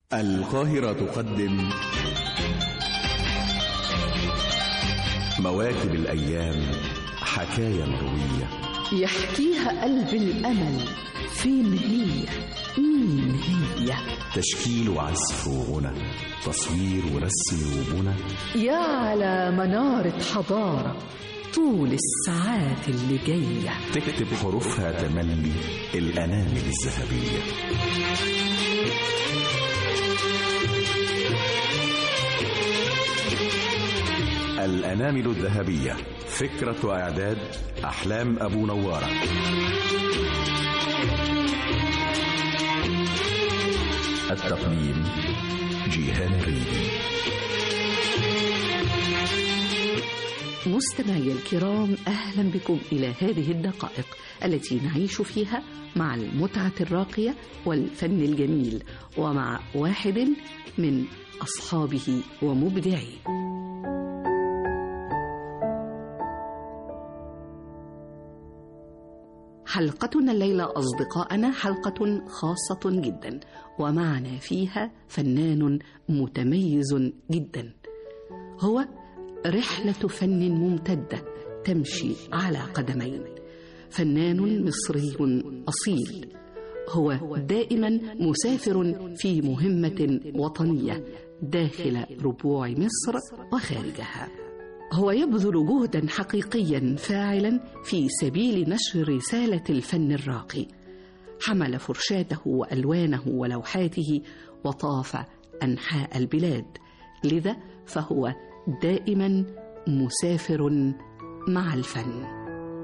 القاهرة تقدم مواكب الأيام حكاية مروية يحكيها قلب الأمل فين هي مين هي تشكيل وعزف وغنى تصوير ورسم وبنى يا على منارة حضارة طول الساعات اللي جاية تكتب حروفها تملي الأنامل الذهبية الأنامل الذهبية فكرة وإعداد أحلام أبو نوارة التقديم جيهان ريدي مستمعي الكرام أهلا بكم إلى هذه الدقائق التي نعيش فيها مع المتعة الراقية والفن الجميل ومع واحد من أصحابه ومبدعيه حلقتنا الليلة أصدقائنا حلقة خاصة جدا ومعنا فيها فنان متميز جدا هو رحلة فن ممتدة تمشي على قدمين فنان مصري أصيل هو دائما مسافر في مهمة وطنية داخل ربوع مصر وخارجها هو يبذل جهدا حقيقيا فاعلا في سبيل نشر رسالة الفن الراقي حمل فرشاته وألوانه ولوحاته وطاف أنحاء البلاد لذا فهو دائما مسافر مع الفن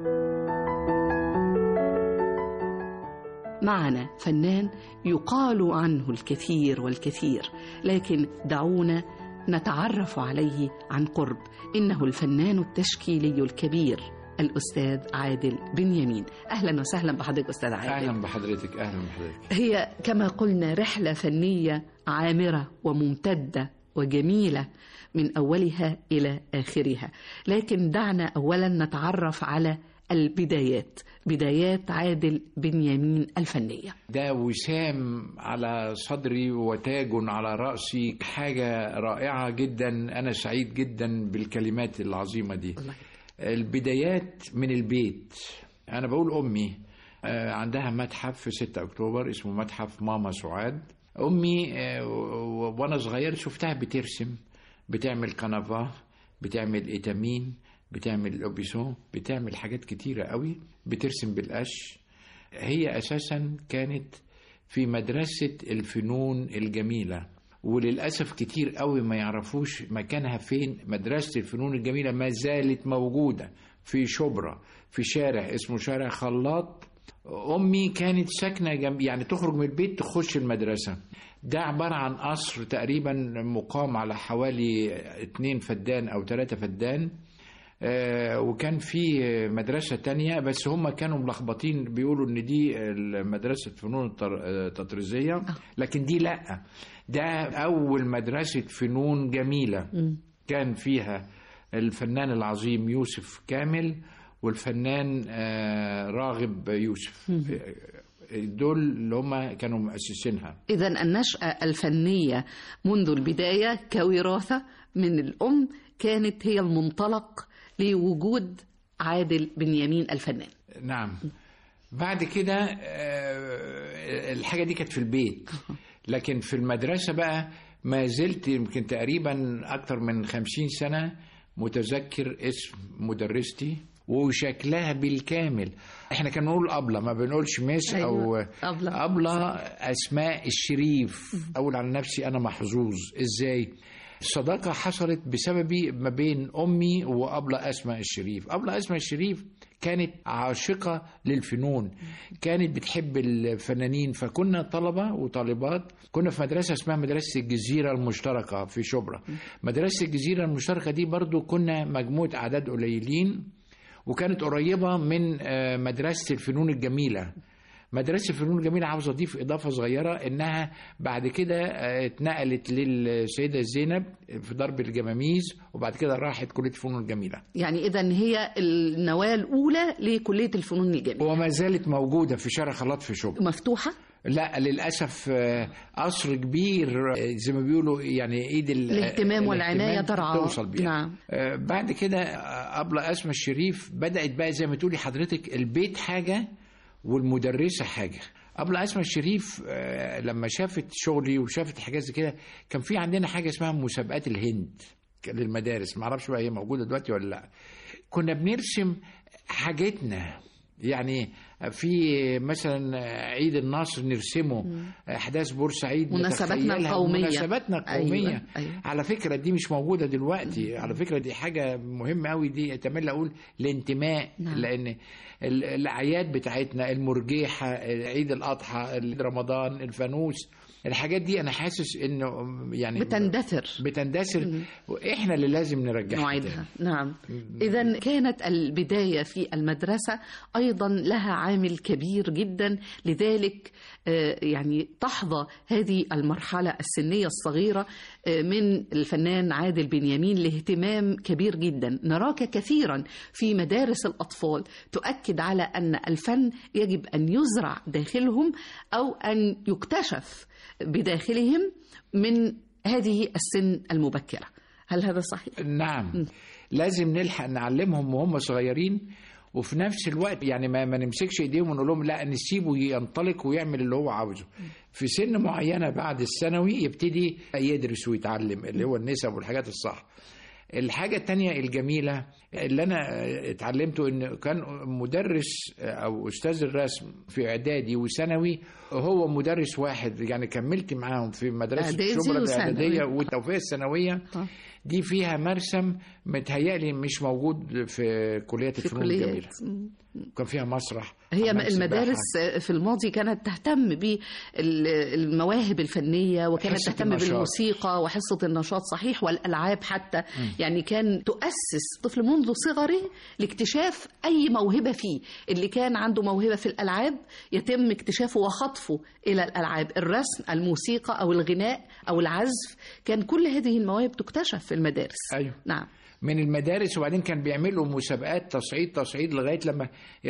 معنا فنان يقال عنه الكثير والكثير لكن دعونا نتعرف عليه عن قرب انه الفنان التشكيلي الكبير الاستاذ عادل بنيامين اهلا وسهلا بحضرتك استاذ عادل اهلا بحضرتك اهلا بحضرتك هي كما قلنا رحله فنيه عامره وممتده وجميله من اولها الى اخرها لكن دعنا اولا نتعرف على البدايات بدايات عادل بنيامين الفنيه ده وسام على صدري وتاج على راسي حاجه رائعه جدا انا سعيد جدا بالكلمات العظيمه دي الله. البدايات من البيت انا بقول امي آه، عندها متحف في 6 اكتوبر اسمه متحف ماما سعاد امي آه، و- وانا صغير شفتها بترسم بتعمل كنفاه بتعمل ايتامين بتعمل اوبيسون بتعمل حاجات كتيره قوي بترسم بالقش هي اساسا كانت في مدرسه الفنون الجميله وللاسف كتير قوي ما يعرفوش مكانها فين مدرسه الفنون الجميله ما زالت موجوده في شبرا في شارع اسمه شارع خلاط امي كانت ساكنه جنب يعني تخرج من البيت تخش المدرسه ده عباره عن قصر تقريبا مقام على حوالي اتنين فدان او ثلاثة فدان آه، وكان في مدرسة تانية بس هم كانوا ملخبطين بيقولوا ان دي مدرسة فنون التر- آه، التطريزية لكن دي لا ده اول مدرسة فنون جميلة كان فيها الفنان العظيم يوسف كامل والفنان آه، راغب يوسف دول اللي هم كانوا مؤسسينها إذا النشأة الفنية منذ البداية كوراثة من الأم كانت هي المنطلق لوجود عادل بنيامين الفنان نعم بعد كده آه، الحاجة دي كانت في البيت لكن في المدرسة بقى ما زلت يمكن تقريبا أكتر من خمسين سنة متذكر اسم مدرستي وشكلها بالكامل احنا كنا نقول أبلة ما بنقولش مس أو أيوة، أبلة. أبلة أسماء الشريف أقول على نفسي أنا محظوظ إزاي الصداقة حصلت بسببي ما بين أمي وأبلة أسماء الشريف أبلة أسماء الشريف كانت عاشقة للفنون كانت بتحب الفنانين فكنا طلبة وطالبات كنا في مدرسة اسمها مدرسة الجزيرة المشتركة في شبرا مدرسة الجزيرة المشتركة دي برضو كنا مجموعة أعداد قليلين وكانت قريبة من آه، مدرسة الفنون الجميلة مدرسة الفنون الجميلة عاوز أضيف إضافة صغيرة إنها بعد كده آه، اتنقلت للسيدة زينب في درب الجماميز وبعد كده راحت كلية الفنون الجميلة يعني إذا هي النواة الأولى لكلية الفنون الجميلة وما زالت موجودة في شارع خلاط في شبرا مفتوحة لا للاسف آه، قصر كبير آه، زي ما بيقولوا يعني ايد ال- الاهتمام والعناية الاهتمام ترعى. توصل بيها نعم. آه، بعد كده آه، أبلة أسمى الشريف بدأت بقى زي ما تقولي حضرتك البيت حاجة والمدرسة حاجة أبلة أسمى الشريف آه، لما شافت شغلي وشافت حاجات زي كده كان في عندنا حاجة اسمها مسابقات الهند للمدارس معرفش بقى هي موجودة دلوقتي ولا لا كنا بنرسم حاجتنا يعني في مثلا عيد النصر نرسمه احداث بورسعيد مناسباتنا نتخيلها. القومية. مناسباتنا القوميه أيوة، أيوة. على فكرة دي مش موجودة دلوقتي على فكرة دي حاجة مهمة قوي دي أتمنى أقول الانتماء نعم. لأن ال- الأعياد بتاعتنا المرجيحة عيد الأضحى رمضان الفانوس الحاجات دي أنا حاسس إنه يعني بتندثر بتندثر وإحنا اللي لازم نرجعها نعيدها نعم إذا كانت البداية في المدرسة أيضا لها عامل كبير جدا لذلك آه، يعني تحظى هذه المرحلة السنية الصغيرة آه، من الفنان عادل بنيامين لاهتمام كبير جدا نراك كثيرا في مدارس الأطفال تؤكد على أن الفن يجب أن يزرع داخلهم أو أن يكتشف بداخلهم من هذه السن المبكرة هل هذا صحيح؟ نعم لازم نلحق نعلمهم وهم صغيرين وفي نفس الوقت يعني ما, ما نمسكش ايديهم ونقول لهم لا نسيبه ينطلق ويعمل اللي هو عاوزه في سن معينه بعد الثانوي يبتدي يدرس ويتعلم اللي هو النسب والحاجات الصح الحاجة التانية الجميلة اللي أنا اتعلمته إن كان مدرس أو أستاذ الرسم في إعدادي وثانوي هو مدرس واحد يعني كملت معاهم في مدرسة إعدادي شبرا وثانوي. الإعدادية والتوفيق الثانوية آه. دي فيها مرسم متهيألي مش موجود في كلية في الفنون الجميلة كليات كان فيها مسرح هي حمام المدارس سباحة. في الماضي كانت تهتم بالمواهب الفنية وكانت حصة تهتم النشاط. بالموسيقى وحصة النشاط صحيح والألعاب حتى يعني كان تؤسس طفل منذ صغره لاكتشاف أي موهبة فيه اللي كان عنده موهبة في الألعاب يتم اكتشافه وخطفه إلى الألعاب الرسم الموسيقى أو الغناء أو العزف كان كل هذه المواهب تكتشف في المدارس أيوه نعم من المدارس وبعدين كان بيعملوا مسابقات تصعيد تصعيد لغايه لما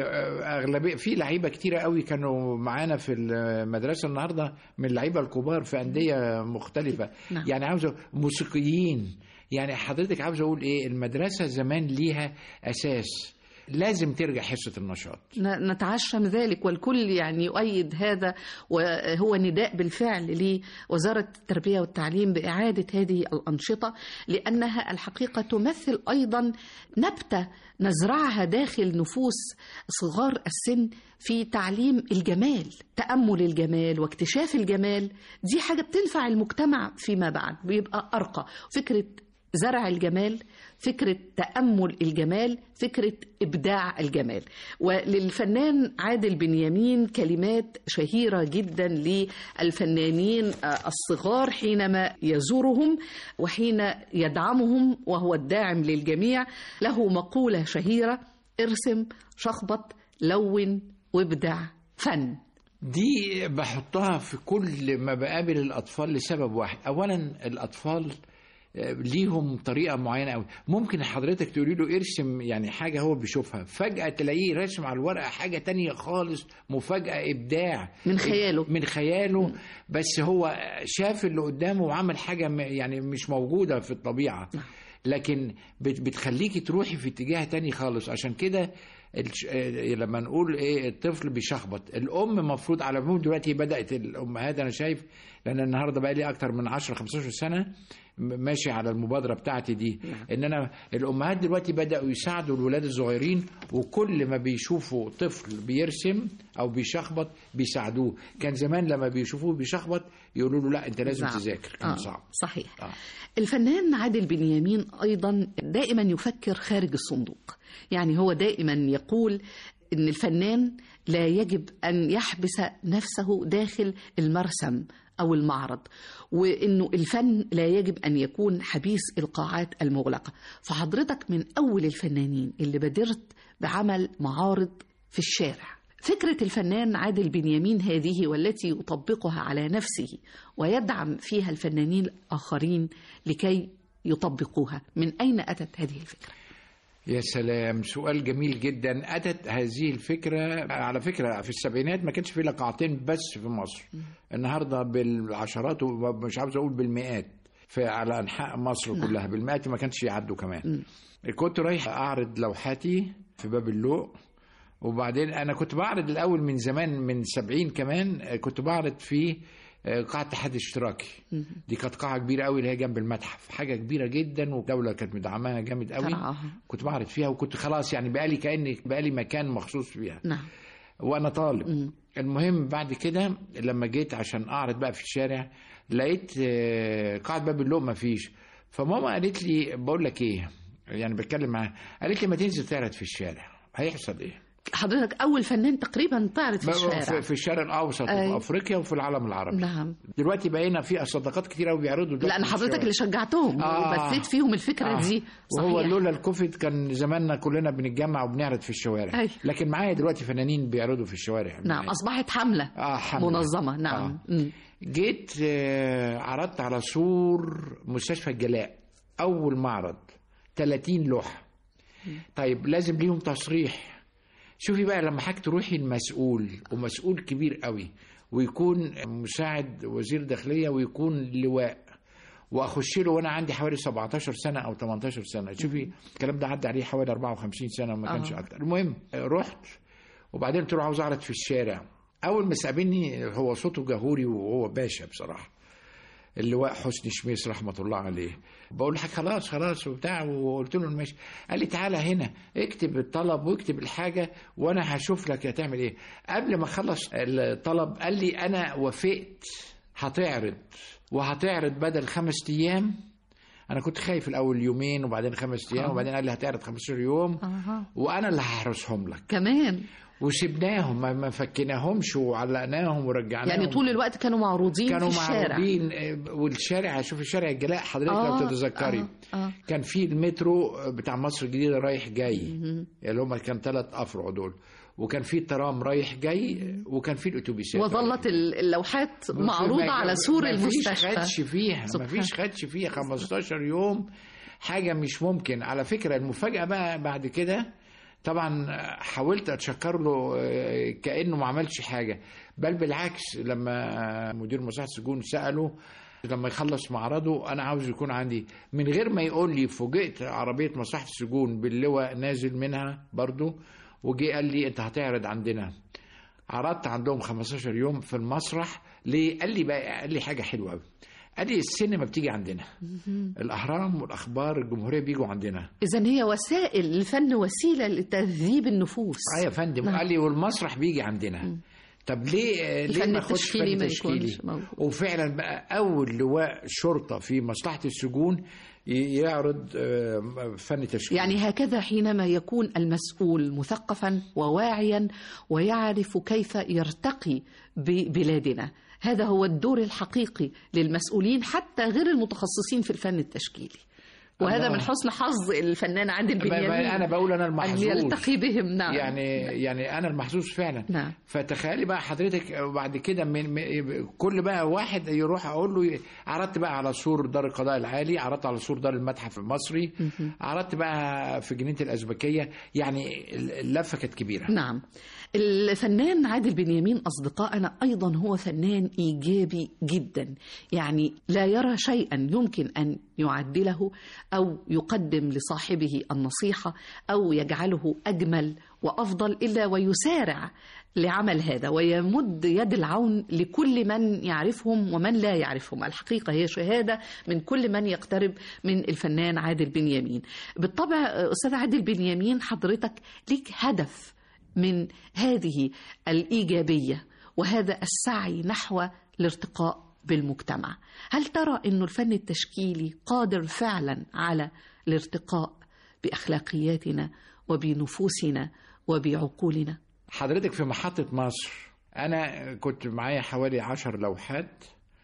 اغلبيه في لعيبه كتيره قوي كانوا معانا في المدرسه النهارده من اللعيبه الكبار في انديه مختلفه نعم. يعني عاوز أقول موسيقيين يعني حضرتك عاوز اقول ايه المدرسه زمان ليها اساس لازم ترجع حصه النشاط ن- نتعشم ذلك والكل يعني يؤيد هذا وهو نداء بالفعل لوزارة التربية والتعليم بإعادة هذه الأنشطة لأنها الحقيقة تمثل أيضا نبتة نزرعها داخل نفوس صغار السن في تعليم الجمال تأمل الجمال واكتشاف الجمال دي حاجة بتنفع المجتمع فيما بعد بيبقى أرقى فكرة زرع الجمال فكرة تأمل الجمال فكرة إبداع الجمال وللفنان عادل بنيامين كلمات شهيرة جدا للفنانين آه، الصغار حينما يزورهم وحين يدعمهم وهو الداعم للجميع له مقولة شهيرة ارسم شخبط لون وابدع فن دي بحطها في كل ما بقابل الاطفال لسبب واحد اولا الاطفال آه، ليهم طريقه معينه قوي ممكن حضرتك تقولي له ارسم يعني حاجه هو بيشوفها فجاه تلاقيه راسم على الورقه حاجه تانية خالص مفاجاه ابداع من خياله. من خياله بس هو شاف اللي قدامه وعمل حاجه م- يعني مش موجوده في الطبيعه لكن بت- بتخليكي تروحي في اتجاه تاني خالص عشان كده الش- آه، لما نقول ايه الطفل بيشخبط الام مفروض على العموم دلوقتي بدات الامهات انا شايف لان النهارده بقى لي اكتر من 10 15 سنه م- ماشي على المبادره بتاعتي دي ان انا الامهات دلوقتي بداوا يساعدوا الولاد الصغيرين وكل ما بيشوفوا طفل بيرسم او بيشخبط بيساعدوه كان زمان لما بيشوفوه بيشخبط يقولوا له لا انت لازم صعب. تذاكر كان آه، صعب صحيح آه. الفنان عادل بنيامين أيضا دائما يفكر خارج الصندوق يعني هو دائما يقول أن الفنان لا يجب أن يحبس نفسه داخل المرسم أو المعرض وأنه الفن لا يجب أن يكون حبيس القاعات المغلقة فحضرتك من أول الفنانين اللي بادرت بعمل معارض في الشارع فكرة الفنان عادل بنيامين هذه والتي يطبقها على نفسه ويدعم فيها الفنانين الآخرين لكي يطبقوها من أين أتت هذه الفكرة؟ يا سلام سؤال جميل جدا أتت هذه الفكرة على فكرة في السبعينات ما كانش في إلا قاعتين بس في مصر النهاردة بالعشرات ومش عاوز أقول بالمئات في على أنحاء مصر كلها بالمئات ما كانش يعدوا كمان كنت رايح أعرض لوحاتي في باب اللوق وبعدين أنا كنت بعرض الأول من زمان من سبعين كمان كنت بعرض في قاعة الاتحاد الاشتراكي دي كانت قاعة كبيرة قوي اللي هي جنب المتحف حاجة كبيرة جدا والدولة كانت مدعماها جامد قوي ترعاها. كنت بعرض فيها وكنت خلاص يعني بقالي كأني بقالي مكان مخصوص فيها نعم وانا طالب المهم بعد كده لما جيت عشان اعرض بقى في الشارع لقيت آه، قاعة باب اللوق ما فيش فماما قالت لي بقول لك ايه يعني بتكلم معاها قالت لي ما تنزل تعرض في الشارع هيحصل ايه حضرتك أول فنان تقريبا تعرض في بقى الشارع في, في الشرق الاوسط وفي أي. افريقيا وفي العالم العربي نعم دلوقتي بقينا في صداقات كتير قوي بيعرضوا دلوقتي لأن في حضرتك الشوارع. اللي شجعتهم آه. وبثيت فيهم الفكرة آه. دي وهو صحيح. لولا الكوفيد كان زماننا كلنا بنتجمع وبنعرض في الشوارع أي. لكن معايا دلوقتي فنانين بيعرضوا في الشوارع نعم معايا. أصبحت حملة اه حملة. منظمة نعم آه. مم. جيت آه، عرضت على سور مستشفى الجلاء اول معرض 30 لوحه طيب لازم ليهم تصريح شوفي بقى لما حضرتك تروحي المسؤول ومسؤول كبير قوي ويكون مساعد وزير داخليه ويكون لواء واخش له وانا عندي حوالي 17 سنه او 18 سنه شوفي الكلام ده عدى عليه حوالي 54 سنه وما كانش آه. اكتر المهم آه، رحت وبعدين قلت له عاوز اعرض في الشارع اول ما استقبلني هو صوته جهوري وهو باشا بصراحه اللواء حسني شميس رحمه الله عليه بقول لك خلاص خلاص وبتاع وقلت له ماشي قال لي تعالى هنا اكتب الطلب واكتب الحاجه وانا هشوف لك هتعمل ايه قبل ما اخلص الطلب قال لي انا وافقت هتعرض وهتعرض بدل خمس ايام انا كنت خايف الاول يومين وبعدين خمس ايام آه. وبعدين قال لي هتعرض 15 يوم أها. وانا اللي هحرسهم لك كمان وسبناهم ما- ما فكناهمش وعلقناهم ورجعناهم يعني طول الوقت كانوا معروضين كانوا في الشارع معروضين آه، والشارع شوف الشارع الجلاء حضرتك آه، لو تتذكري آه، آه. كان في المترو بتاع مصر الجديده رايح جاي اللي هم كان ثلاث افرع دول وكان في الترام رايح جاي وكان في الاتوبيسات وظلت ال- اللوحات معروضة على سور ما فيش المستشفى خدش فيها ما سبحان. فيش خدش فيها 15 يوم حاجه مش ممكن على فكره المفاجاه بقى بعد كده طبعا حاولت اتشكر له آه، كانه ما عملش حاجه بل بالعكس لما مدير مصلحه السجون ساله لما يخلص معرضه انا عاوز يكون عندي من غير ما يقول لي فوجئت عربيه مصلحه السجون باللواء نازل منها برضو وجي قال لي انت هتعرض عندنا عرضت عندهم 15 يوم في المسرح ليه قال لي بقى قال لي حاجه حلوه قوي قال لي السينما بتيجي عندنا الاهرام والاخبار الجمهوريه بيجوا عندنا إذا هي وسائل الفن وسيلة لتهذيب النفوس اه يا فندم نعم. قال لي والمسرح بيجي عندنا طب ليه آه، ليه الفن ما اخدش التشكيلي فن ما تشكيلي يكونش موجود. وفعلا بقى اول لواء شرطه في مصلحه السجون ي- يعرض آه، فن تشكيلي يعني هكذا حينما يكون المسؤول مثقفا وواعيا ويعرف كيف يرتقي ببلادنا هذا هو الدور الحقيقي للمسؤولين حتى غير المتخصصين في الفن التشكيلي وهذا الله. من حسن حظ الفنان عادل ب- ب- بنيامين انا بقول انا أن المحظوظ يلتقي بهم نعم يعني يعني انا المحظوظ فعلا نعم. فتخيلي بقى حضرتك بعد كده من من- كل بقى واحد يروح اقول له عرضت بقى على سور دار القضاء العالي عرضت على سور دار المتحف المصري عرضت بقى في جنينه الازبكيه يعني اللفه كانت كبيره نعم الفنان عادل بنيامين أصدقائنا أيضا هو فنان إيجابي جدا يعني لا يرى شيئا يمكن أن يعدله أو يقدم لصاحبه النصيحة أو يجعله أجمل وأفضل إلا ويسارع لعمل هذا ويمد يد العون لكل من يعرفهم ومن لا يعرفهم الحقيقة هي شهادة من كل من يقترب من الفنان عادل بنيامين بالطبع أستاذ عادل بنيامين حضرتك ليك هدف من هذه الإيجابية وهذا السعي نحو الارتقاء بالمجتمع هل ترى أن الفن التشكيلي قادر فعلا على الارتقاء بأخلاقياتنا وبنفوسنا وبعقولنا حضرتك في محطة مصر أنا كنت معايا حوالي عشر لوحات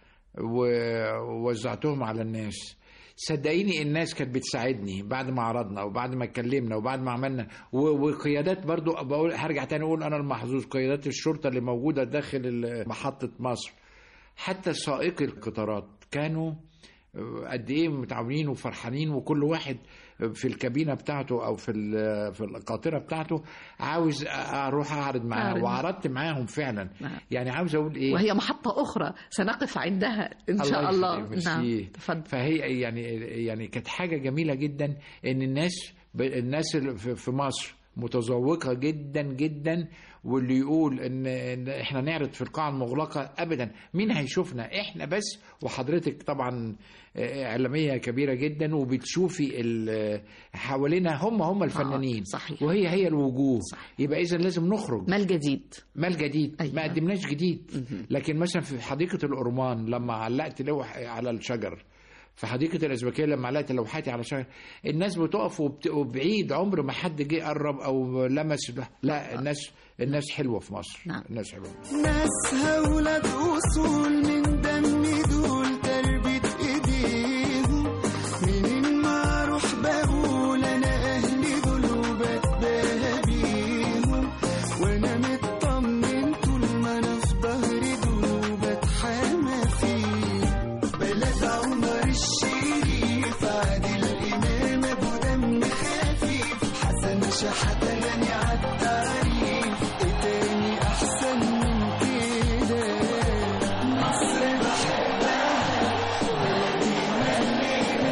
ووزعتهم على الناس صدقيني الناس كانت بتساعدني بعد ما عرضنا وبعد ما اتكلمنا وبعد ما عملنا و- وقيادات برضو بقول هرجع تاني اقول انا المحظوظ قيادات الشرطه اللي موجوده داخل ال- محطه مصر حتى سائقي القطارات كانوا قد ايه متعاونين وفرحانين وكل واحد في الكابينه بتاعته او في ال- في القاطره بتاعته عاوز اروح اعرض معاه أعرض. وعرضت معاهم فعلا نعم. يعني عاوز اقول ايه وهي محطة أخرى سنقف عندها إن شاء يخليك، الله ميرسي. نعم تفضل فهي يعني يعني كانت حاجه جميله جدا ان الناس ب- الناس اللي في في مصر متذوقه جدا جدا واللي يقول ان ان احنا نعرض في القاعه المغلقه ابدا مين هيشوفنا احنا بس وحضرتك طبعا آه، اعلاميه كبيره جدا وبتشوفي ال- حوالينا هم هم الفنانين صحيح. وهي هي الوجوه صحيح. يبقى اذا لازم نخرج ما الجديد ما الجديد أيوة. ما قدمناش جديد لكن مثلا في حديقة الأورمان لما علقت لوح على الشجر في حديقة الأزبكية لما علقت لوحاتي على الشجر الناس بتقف وبت- وبعيد عمر ما حد جه قرب أو لمس لا الناس الناس حلوة في مصر نعم. الناس حلوة ناسها ولاد اصول من دم دول تربة ايديهم منين ما اروح بقول انا اهلي دول وبتباهى بيهم وانا مطمن طول ما انا في ظهري دول وبتحامى فيهم بلد عمر الشريف عادل امام ابو دم خفيف حسن شحاته غني عالتعريف ايه تاني احسن من كده مصر بحبها بلدي ملي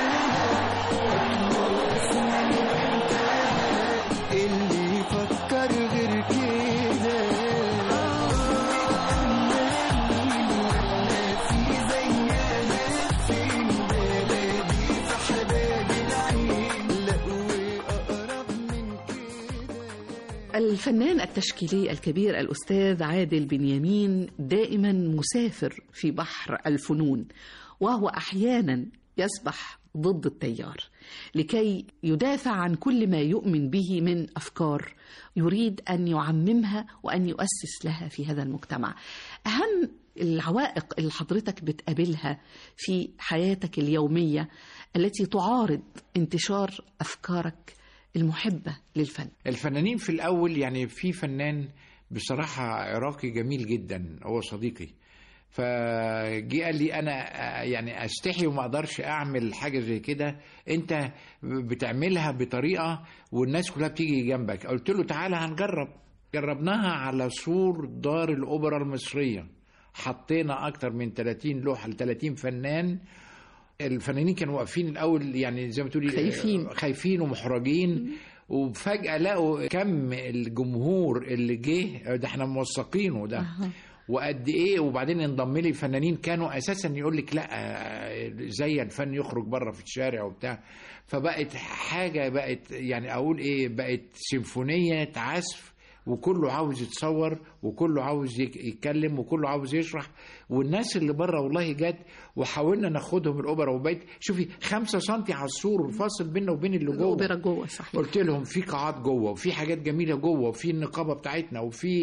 بالسنة اللي يفكر غير كده ولا في زيها فين بلدي في حباب العين لا واقرب من كده الفنان التشكيلي الكبير الأستاذ عادل بنيامين دائما مسافر في بحر الفنون وهو أحيانا يسبح ضد التيار لكي يدافع عن كل ما يؤمن به من أفكار يريد أن يعممها وأن يؤسس لها في هذا المجتمع أهم العوائق اللي حضرتك بتقابلها في حياتك اليومية التي تعارض انتشار أفكارك المحبة للفن الفنانين في الأول يعني في فنان بصراحة عراقي جميل جدا هو صديقي فجي قال لي انا آه، يعني استحي وما اقدرش اعمل حاجه زي كده انت بتعملها بطريقه والناس كلها بتيجي جنبك قلت له تعالى هنجرب جربناها على سور دار الاوبرا المصريه حطينا اكتر من 30 لوحه ل 30 فنان الفنانين كانوا واقفين الاول يعني زي ما تقولي خايفين. خايفين ومحرجين وفجأة لقوا كم الجمهور اللي جه ده احنا موثقينه ده وقد ايه وبعدين انضم لي فنانين كانوا اساسا يقول لك لا آه، زي الفن يخرج بره في الشارع وبتاع فبقت حاجه بقت يعني اقول ايه بقت سيمفونيه عزف وكله عاوز يتصور وكله عاوز يك- يتكلم وكله عاوز يشرح والناس اللي بره والله جت وحاولنا ناخدهم الاوبرا وبقيت شوفي خمسة سنتي على السور الفاصل بيننا وبين اللي جوه الأوبرا جوه صحيح قلت لهم في قاعات جوه وفي حاجات جميله جوه وفي النقابه بتاعتنا وفي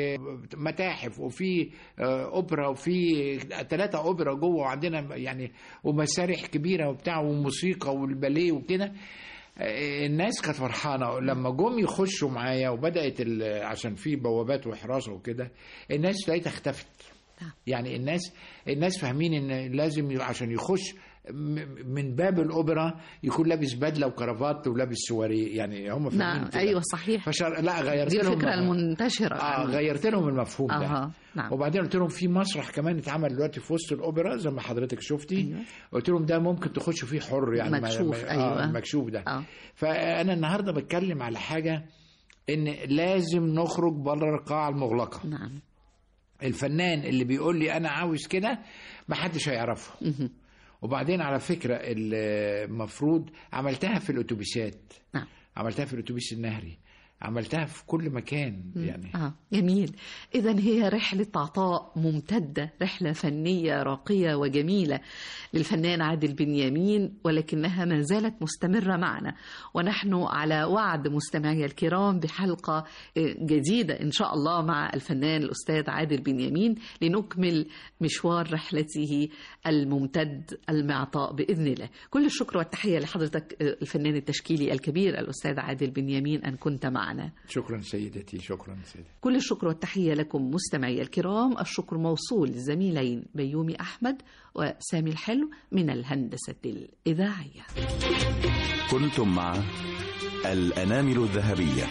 متاحف وفي آه، اوبرا وفي ثلاثه اوبرا جوه وعندنا يعني ومسارح كبيره وبتاع وموسيقى والباليه وكده آه، الناس كانت فرحانه لما جم يخشوا معايا وبدات ال- عشان في بوابات وحراسه وكده الناس لقيتها اختفت نعم. يعني الناس الناس فاهمين ان لازم ي- عشان يخش م- من باب الاوبرا يكون لابس بدله وكرافات ولابس سواري يعني هم فاهمين نعم كده. أيوة صحيح فشر... لا غيرت دي لهم الفكرة المنتشرة اه غيرت لهم المفهوم ده أها نعم وبعدين قلت لهم في مسرح كمان اتعمل دلوقتي في وسط الاوبرا زي ما حضرتك شفتي أيوة. قلت لهم ده ممكن تخشوا فيه حر يعني ما- مكشوف، ما... أيوة. آه المكشوف ده آه. فانا النهارده بتكلم على حاجه ان لازم نخرج بره القاعه المغلقه نعم الفنان اللي بيقول لي انا عاوز كده ما حدش هيعرفه مهم. وبعدين على فكره المفروض عملتها في الاتوبيسات نعم عملتها في الاتوبيس النهري عملتها في كل مكان يعني آه جميل إذا هي رحلة عطاء ممتدة رحلة فنية راقية وجميلة للفنان عادل بنيامين ولكنها ما زالت مستمرة معنا ونحن على وعد مستمعي الكرام بحلقة آه، جديدة إن شاء الله مع الفنان الأستاذ عادل بنيامين لنكمل مشوار رحلته الممتد المعطاء بإذن الله كل الشكر والتحية لحضرتك آه، الفنان التشكيلي الكبير الأستاذ عادل بنيامين أن كنت معنا معنا شكرا سيدتي شكرا سيدتي كل الشكر والتحية لكم مستمعي الكرام الشكر موصول للزميلين بيومي أحمد وسامي الحلو من الهندسة الإذاعية كنتم مع الأنامل الذهبية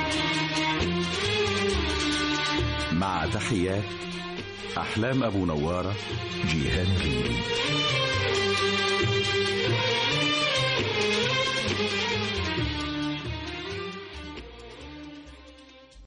مع تحيات أحلام أبو نوارة جيهان ريدي